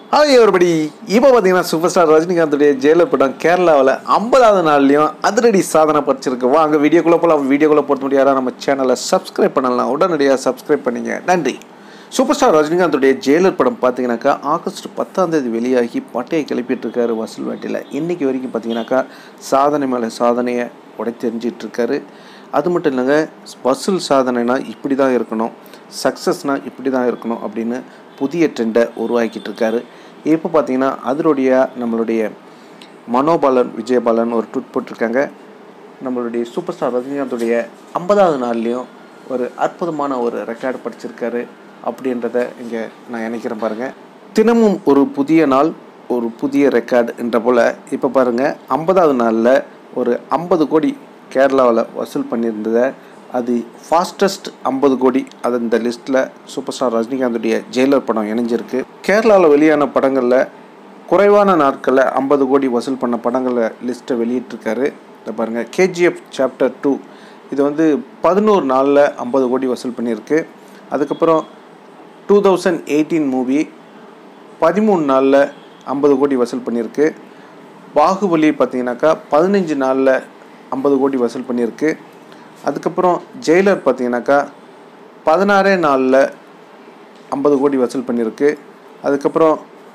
hi everybody இப்போ பார்த்தீங்கன்னா super star ரஜினிகாந்துடைய Jailer படம் கேரளாவில் ஐம்பதாவது நாள்லையும் அதிரடி சாதனை படிச்சிருக்கு வாங்க வீடியோக்குள்ளே போகலாம் வீடியோக்குள்ளே போட்டு முடியாதா நம்ம சேனலை சப்ஸ்கிரைப் பண்ணலாம் உடனடியாக சப்ஸ்கிரைப் பண்ணிங்க நன்றி சூப்பர் ஸ்டார் ரஜினிகாந்துடைய ஜெயிலர் படம் பார்த்தீங்கன்னாக்கா ஆகஸ்ட் பத்தாம் தேதி வெளியாகி பட்டையை கிளப்பிட்டு இருக்காரு வசூல் வேட்டையில் இன்னைக்கு வரைக்கும் பார்த்தீங்கன்னாக்கா சாதனை மேலே சாதனையை உடைத்தெறிஞ்சிட்டு இருக்காரு அது மட்டும் இல்லைங்க வசூல் சாதனைனா இப்படி தான் இருக்கணும் சக்ஸஸ்னால் இப்படி தான் இருக்கணும் அப்படின்னு புதிய ட்ரெண்டை உருவாக்கிட்டு இருக்காரு இப்போ பார்த்தீங்கன்னா அதனுடைய நம்மளுடைய மனோபாலன் விஜயபாலன் ஒரு ட்விட் போட்டிருக்காங்க நம்மளுடைய சூப்பர் ஸ்டார் ரஜினிகாந்துடைய ஐம்பதாவது நாள்லேயும் ஒரு அற்புதமான ஒரு ரெக்கார்டு படிச்சிருக்காரு அப்படின்றத இங்கே நான் நினைக்கிறேன் பாருங்கள் தினமும் ஒரு புதிய நாள் ஒரு புதிய ரெக்கார்டு என்ற போல் இப்போ பாருங்கள் ஐம்பதாவது நாளில் ஒரு ஐம்பது கோடி கேரளாவில் வசூல் பண்ணியிருந்ததை அது ஃபாஸ்டஸ்ட் ஐம்பது கோடி அது இந்த லிஸ்ட்டில் சூப்பர் ஸ்டார் ரஜினிகாந்துடைய ஜெயிலர் படம் இணைஞ்சிருக்கு கேரளாவில் வெளியான படங்களில் குறைவான நாட்களில் ஐம்பது கோடி வசூல் பண்ண படங்களை லிஸ்ட்டை வெளியிட்டிருக்காரு இதை பாருங்கள் கேஜிஎஃப் சாப்டர் டூ இது வந்து பதினோரு நாளில் ஐம்பது கோடி வசூல் பண்ணியிருக்கு அதுக்கப்புறம் டூ தௌசண்ட் எயிட்டீன் மூவி பதிமூணு நாளில் ஐம்பது கோடி வசூல் பண்ணியிருக்கு பாகுபலி பார்த்தீங்கன்னாக்கா பதினஞ்சு நாளில் ஐம்பது கோடி வசூல் பண்ணியிருக்கு அதுக்கப்புறம் ஜெயிலர் பார்த்தீங்கன்னாக்கா பதினாறே நாளில் ஐம்பது கோடி வசூல் பண்ணியிருக்கு அதுக்கப்புறம்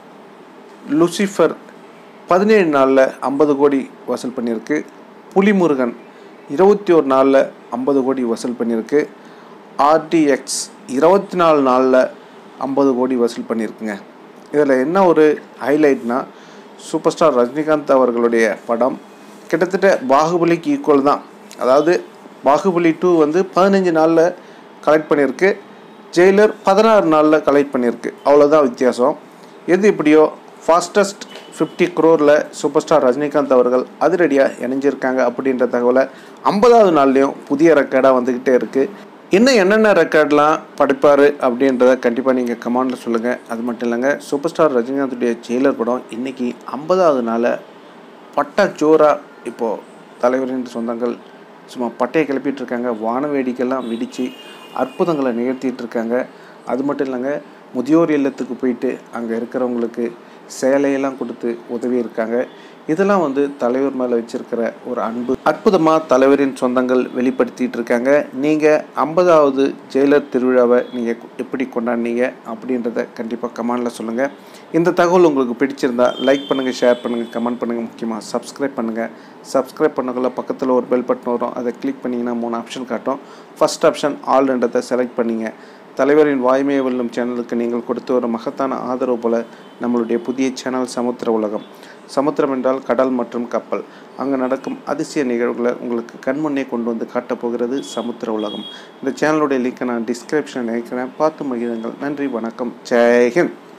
லுசிஃபர் பதினேழு நாளில் ஐம்பது கோடி வசூல் பண்ணியிருக்கு புலிமுருகன் இருபத்தி ஒரு நாளில் ஐம்பது கோடி வசூல் பண்ணியிருக்கு ஆர்டிஎக்ஸ் இருபத்தி நாலு நாளில் ஐம்பது கோடி வசூல் பண்ணியிருக்குங்க இதில் என்ன ஒரு ஹைலைட்னா சூப்பர் ஸ்டார் ரஜினிகாந்த் அவர்களுடைய படம் கிட்டத்தட்ட பாகுபலிக்கு ஈக்குவல் தான் அதாவது பாகுபலி டூ வந்து பதினஞ்சு நாளில் கலெக்ட் பண்ணியிருக்கு ஜெயிலர் பதினாறு நாளில் கலெக்ட் பண்ணியிருக்கு அவ்வளோதான் வித்தியாசம் எது எப்படியோ ஃபாஸ்டஸ்ட் ஃபிஃப்டி க்ரோரில் சூப்பர் ஸ்டார் ரஜினிகாந்த் அவர்கள் அதிரடியாக இணைஞ்சிருக்காங்க அப்படின்ற தகவலை ஐம்பதாவது நாள்லேயும் புதிய ரெக்கார்டாக வந்துக்கிட்டே இருக்குது இன்னும் என்னென்ன ரெக்கார்ட்லாம் படிப்பார் அப்படின்றத கண்டிப்பாக நீங்கள் கமெண்டில் சொல்லுங்கள் அது மட்டும் இல்லைங்க சூப்பர் ஸ்டார் ரஜினிகாந்துடைய ஜெயிலர் படம் இன்றைக்கி ஐம்பதாவது நாளில் பட்டா ஜோராக இப்போது தலைவரின் சொந்தங்கள் சும்மா பட்டையை கிளப்பிட்டு இருக்காங்க வான வேடிக்கைலாம் வெடித்து அற்புதங்களை நிகழ்த்திட்டு இருக்காங்க அது மட்டும் இல்லைங்க முதியோர் இல்லத்துக்கு போயிட்டு அங்கே இருக்கிறவங்களுக்கு சேலையெல்லாம் கொடுத்து உதவி இருக்காங்க இதெல்லாம் வந்து தலைவர் மேலே வச்சிருக்கிற ஒரு அன்பு அற்புதமாக தலைவரின் சொந்தங்கள் வெளிப்படுத்திட்டு இருக்காங்க நீங்கள் ஐம்பதாவது ஜெயிலர் திருவிழாவை நீங்கள் எப்படி கொண்டாடினீங்க அப்படின்றத கண்டிப்பாக கமெண்டில் சொல்லுங்கள் இந்த தகவல் உங்களுக்கு பிடிச்சிருந்தா லைக் பண்ணுங்கள் ஷேர் பண்ணுங்கள் கமெண்ட் பண்ணுங்கள் முக்கியமாக சப்ஸ்கிரைப் பண்ணுங்கள் சப்ஸ்கிரைப் பண்ணக்குள்ள பக்கத்தில் ஒரு பெல் பட்டன் வரும் அதை கிளிக் பண்ணிங்கன்னா மூணு ஆப்ஷன் காட்டும் ஃபஸ்ட் ஆப்ஷன் ஆல்ன்றதை செலக்ட் பண்ணிங்க தலைவரின் வாய்மையை வெல்லும் சேனலுக்கு நீங்கள் கொடுத்து வரும் மகத்தான ஆதரவு போல நம்மளுடைய புதிய சேனல் சமுத்திர உலகம் சமுத்திரம் என்றால் கடல் மற்றும் கப்பல் அங்கே நடக்கும் அதிசய நிகழ்வுகளை உங்களுக்கு கண்முன்னே கொண்டு வந்து காட்டப் போகிறது சமுத்திர உலகம் இந்த சேனலுடைய லிங்கை நான் டிஸ்கிரிப்ஷனில் நினைக்கிறேன் பார்த்து மகிழுங்கள் நன்றி வணக்கம் ஜெய்ஹிந்த்